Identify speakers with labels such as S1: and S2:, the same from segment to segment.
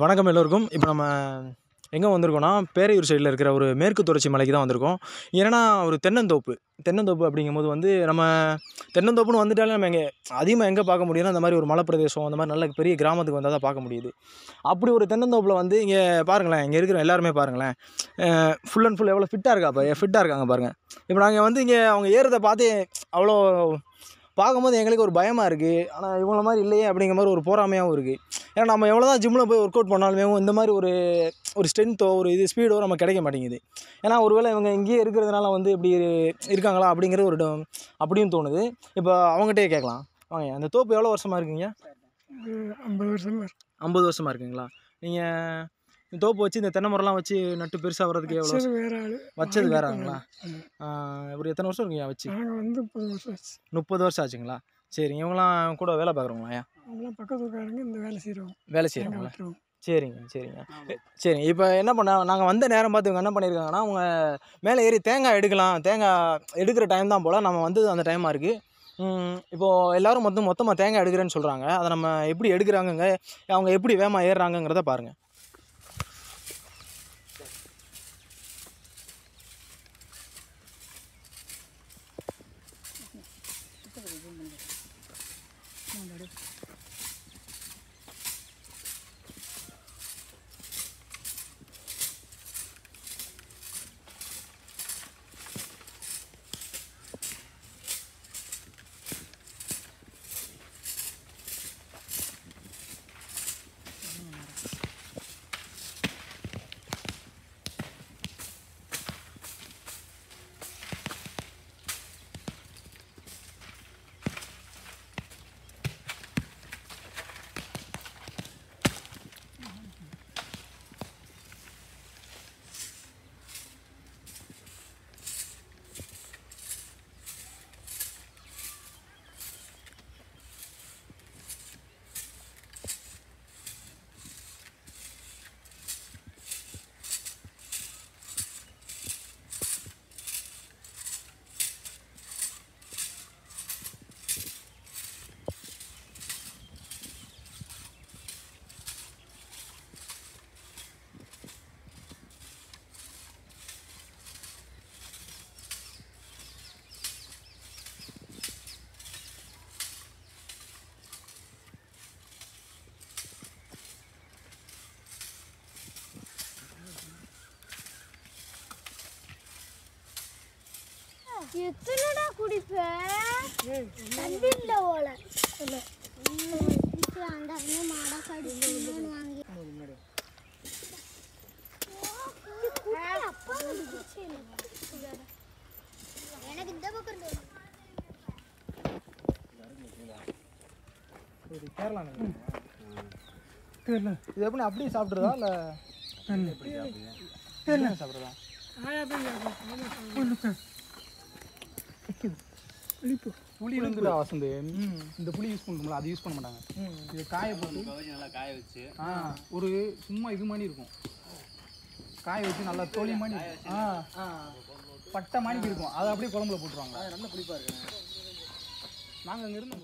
S1: வணக்கம் எல்லோருக்கும் இப்போ நம்ம எங்கே வந்திருக்கோம்னா பேரையூர் சைடில் இருக்கிற ஒரு மேற்கு தொடர்ச்சி மலைக்கு தான் வந்திருக்கோம் ஏன்னா ஒரு தென்னந்தோப்பு தென்னந்தோப்பு அப்படிங்கும்போது வந்து நம்ம தென்னந்தோப்புன்னு வந்துட்டாலே நம்ம எங்கே அதிகமாக எங்கே பார்க்க முடியும்னா அந்த மாதிரி ஒரு மலைப்பிரதேசம் அந்த மாதிரி நல்ல பெரிய கிராமத்துக்கு வந்தால் தான் பார்க்க முடியுது அப்படி ஒரு தென்னந்தோப்பில் வந்து இங்கே பாருங்களேன் இங்கே இருக்கிற எல்லாருமே பாருங்களேன் ஃபுல் அண்ட் ஃபுல் எவ்வளோ ஃபிட்டாக இருக்கா இப்போ ஃபிட்டாக இருக்காங்க பாருங்கள் இப்போ நாங்கள் வந்து இங்கே அவங்க ஏறுறதை பார்த்து அவ்வளோ பார்க்கும்போது எங்களுக்கு ஒரு பயமாக இருக்குது ஆனால் இவங்கள மாதிரி இல்லையே அப்படிங்கிற மாதிரி ஒரு போராமையாகவும் இருக்குது ஏன்னா நம்ம எவ்வளோ தான் ஜிம்மில் போய் ஒர்க் அவுட் பண்ணாலுமே இந்த மாதிரி ஒரு ஒரு ஸ்ட்ரென்த்தோ ஒரு இது ஸ்பீடோ நமக்கு கிடைக்க மாட்டேங்குது ஏன்னா ஒருவேளை இவங்க இங்கேயே இருக்கிறதுனால வந்து இப்படி இருக்காங்களா அப்படிங்கிற ஒரு டம்- அப்படியும் தோணுது இப்போ அவங்ககிட்டயே கேட்கலாம் வாங்க அந்த தோப்பு எவ்வளோ வருஷமாக இருக்கீங்க
S2: ஐம்பது வருஷமா இருக்கு
S1: ஐம்பது வருஷமாக இருக்குங்களா நீங்கள் இந்த தோப்பு வச்சு இந்த தென்னை மரம்லாம் வச்சு நட்டு பெருசாக வர்றதுக்கு எவ்வளோ
S2: வச்சது வேற ஆளு
S1: வச்சது வேற
S2: வாங்கி
S1: ஆளுங்களா?
S2: ஆமா.
S1: ஒரு எத்தனை வருஷம் இருக்கீங்க வச்சு
S2: நாங்க வந்து முப்பது வருஷம் ஆச்சு
S1: முப்பது வருஷம் ஆச்சுங்களா சரிங்க இவங்களாம் கூட வேலை பார்க்குறவங்களா
S2: அவங்களாம் பக்கத்து உட்காருங்க இந்த வேலை செய்கிறோம்
S1: வேலை
S2: தேங்காய்
S1: செய்கிறவங்களா
S2: வெட்டுறோம்
S1: சரிங்க சரிங்க சரிங்க இப்போ என்ன பண்ண நாங்கள் வந்த நேரம் பார்த்து இவங்க என்ன பண்ணியிருக்காங்கன்னா அவங்க மேலே ஏறி தேங்காய் எடுக்கலாம் தேங்காய் எடுக்கிற டைம் தான் போல் நம்ம வந்து அந்த டைமாக இருக்குது இப்போது எல்லோரும் மொத்தம் மொத்தமாக தேங்காய் எடுக்கிறேன்னு சொல்கிறாங்க அதை நம்ம எப்படி எடுக்கிறாங்கங்க அவங்க எப்படி வேகமாக ஏறுறாங்கங்கிறத பாருங்கள்
S3: எத்தனைடா குடிப்ப தண்ணி இல்ல போல அந்த மாடா கடிச்சு வாங்கி எனக்கு இந்த பக்கம் இருந்து
S1: இது கேரளா
S2: தெரியல
S1: இது எப்படி அப்படியே சாப்பிட்றதா இல்லை
S2: தெரியல
S1: சாப்பிட்றதா
S2: வெளிப்போ
S4: புளி வந்து வசந்து இந்த புளி யூஸ் பண்ணணும்ல அது யூஸ் பண்ண மாட்டாங்க இது காய போட்டு
S5: நல்லா காய வச்சு
S4: ஆ ஒரு சும்மா இது மாதிரி இருக்கும் காய வச்சு நல்லா தோலி மாதிரி ஆ பட்டை மாதிரி இருக்கும் அதை அப்படியே குழம்புல போட்டுருவாங்க
S1: நல்ல புளிப்பாக இருக்குண்ணே
S4: நாங்கள் அங்கே இருந்தோம்ல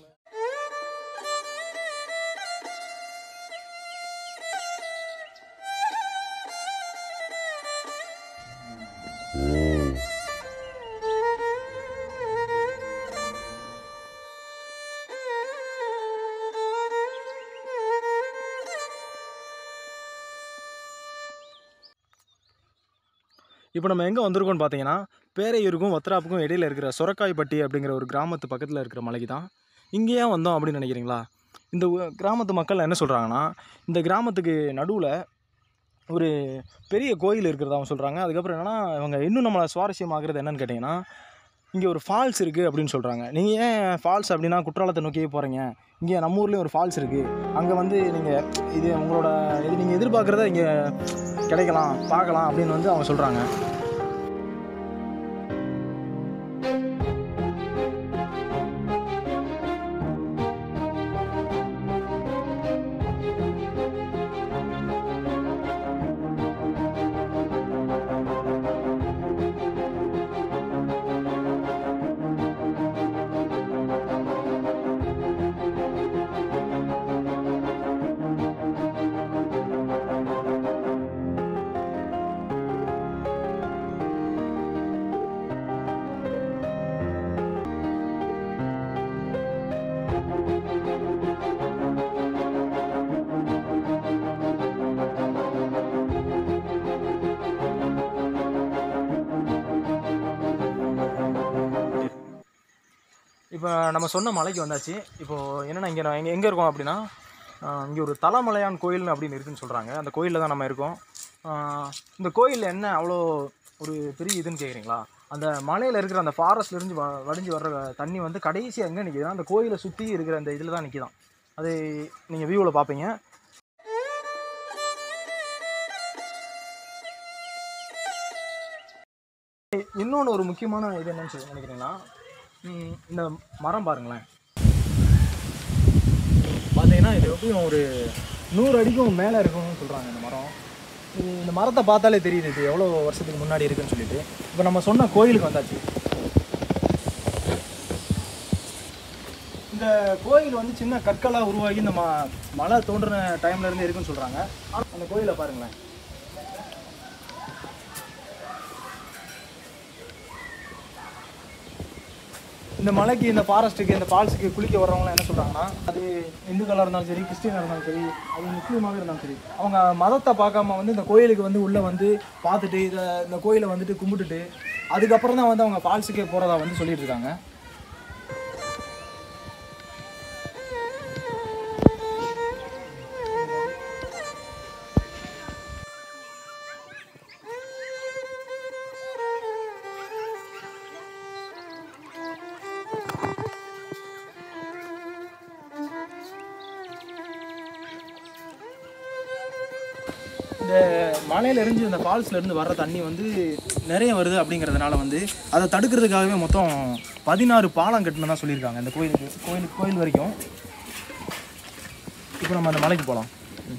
S1: இப்போ நம்ம எங்கே வந்திருக்கோம்னு பார்த்தீங்கன்னா பேரையூருக்கும் வத்ராப்புக்கும் இடையில இருக்கிற சொரக்காய்பட்டி அப்படிங்கிற ஒரு கிராமத்து பக்கத்தில் இருக்கிற மலைக்கு தான் இங்கேயே வந்தோம் அப்படின்னு நினைக்கிறீங்களா இந்த ஊ- கிராமத்து மக்கள் என்ன சொல்கிறாங்கன்னா இந்த கிராமத்துக்கு நடுவில் ஒரு பெரிய கோயில் இருக்கிறதாவும் சொல்கிறாங்க அதுக்கப்புறம் என்னென்னா இவங்க இன்னும் நம்மளை சுவாரஸ்யமாகிறது என்னன்னு கேட்டிங்கன்னா இங்கே ஒரு ஃபால்ஸ் இருக்குது அப்படின்னு சொல்கிறாங்க நீங்கள் ஏன் ஃபால்ஸ் அப்படின்னா குற்றாலத்தை நோக்கியே போகிறீங்க இங்கே நம்ம ஊர்லேயும் ஒரு ஃபால்ஸ் இருக்குது அங்கே வந்து நீங்கள் இது உங்களோட இது நீங்கள் எதிர்பார்க்குறத இங்கே கிடைக்கலாம் பார்க்கலாம் அப்படின்னு வந்து அவங்க சொல்கிறாங்க இப்போ நம்ம சொன்ன மலைக்கு வந்தாச்சு இப்போது என்னென்னா இங்கே நான் எங்கே எங்கே இருக்கோம் அப்படின்னா இங்கே ஒரு தலமலையான் கோயில் அப்படின்னு இருக்குன்னு சொல்கிறாங்க அந்த கோயிலில் தான் நம்ம இருக்கோம் ஆஹ் இந்த கோயிலில் என்ன அவ்வளோ ஒரு பெரிய இதுன்னு கேட்குறீங்களா அந்த மலையில் இருக்கிற அந்த ஃபாரஸ்ட்லேருந்து வ வடிஞ்சு வர்ற தண்ணி வந்து கடைசியாக எங்கே நிற்கிதுன்னா அந்த கோயிலை சுற்றி இருக்கிற அந்த இதில் தான் நிற்கிதான் அது நீங்கள் வியூவில் பார்ப்பீங்க இன்னொன்று ஒரு முக்கியமான இது என்னன்னு சொல்லி நினைக்கிறீங்கன்னா ம், இந்த மரம் பாருங்களேன் பார்த்தீங்கன்னா இது எப்படியும் ஒரு நூறு அடிக்கும் மேலே இருக்கும்னு சொல்கிறாங்க இந்த மரம் இது இந்த மரத்தை பார்த்தாலே தெரியுது இது எவ்வளோ வருஷத்துக்கு முன்னாடி இருக்குன்னு சொல்லிட்டு இப்போ நம்ம சொன்ன கோயிலுக்கு வந்தாச்சு இந்த கோயில் வந்து சின்ன கற்களாக உருவாகி இந்த ம மலை தோன்றின டைம்ல இருந்து இருக்குன்னு சொல்கிறாங்க அந்த கோயிலை பாருங்களேன் இந்த மலைக்கு இந்த ஃபாரஸ்ட்டுக்கு இந்த ஃபால்ஸுக்கு குளிக்க வர்றவங்களாம் என்ன சொல்கிறாங்கன்னா அது இந்துக்களாக இருந்தாலும் சரி கிறிஸ்டியனாக இருந்தாலும் சரி அது முஸ்லீமாக இருந்தாலும் சரி அவங்க மதத்தை பார்க்காம வந்து இந்த கோயிலுக்கு வந்து உள்ளே வந்து பார்த்துட்டு இதை இந்த கோயிலை வந்துட்டு கும்பிட்டுட்டு அதுக்கப்புறம் தான் வந்து அவங்க ஃபால்ஸுக்கே போகிறதா வந்து சொல்லிட்டு இருக்காங்க இந்த மலையில இருந்து இந்த ஃபால்ஸ்ல இருந்து வர்ற தண்ணி வந்து நிறைய வருது அப்படிங்கிறதுனால வந்து அதை தடுக்கிறதுக்காகவே மொத்தம் பதினாறு பாலம் கட்டணும் சொல்லியிருக்காங்க இந்த கோயிலுக்கு கோயிலுக்கு கோயில் வரைக்கும் இப்போ நம்ம அந்த மலைக்கு போகலாம்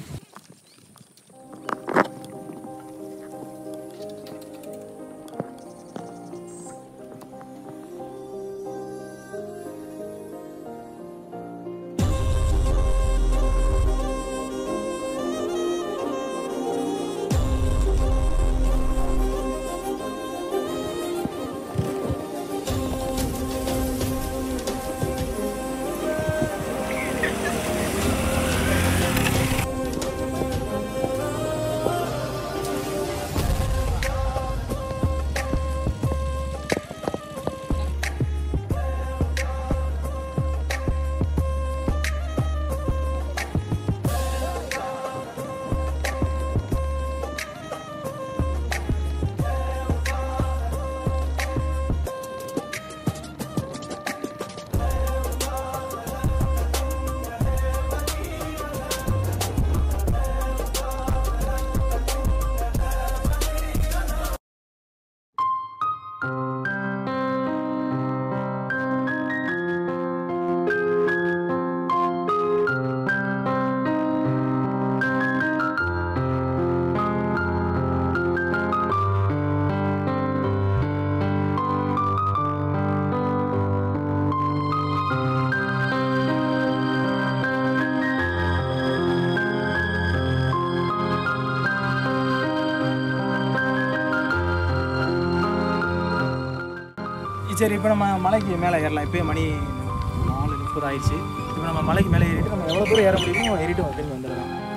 S1: சரி இப்போ நம்ம மலைக்கு மேலே ஏறலாம் இப்போயே மணி நாலு முப்பது ஆயிடுச்சு இப்போ நம்ம மலைக்கு மேலே ஏறிட்டு நம்ம எவ்வளோ தூரம் ஏற முடியுமோ ஏறிட்டு திரும்பி வந்துடலாம்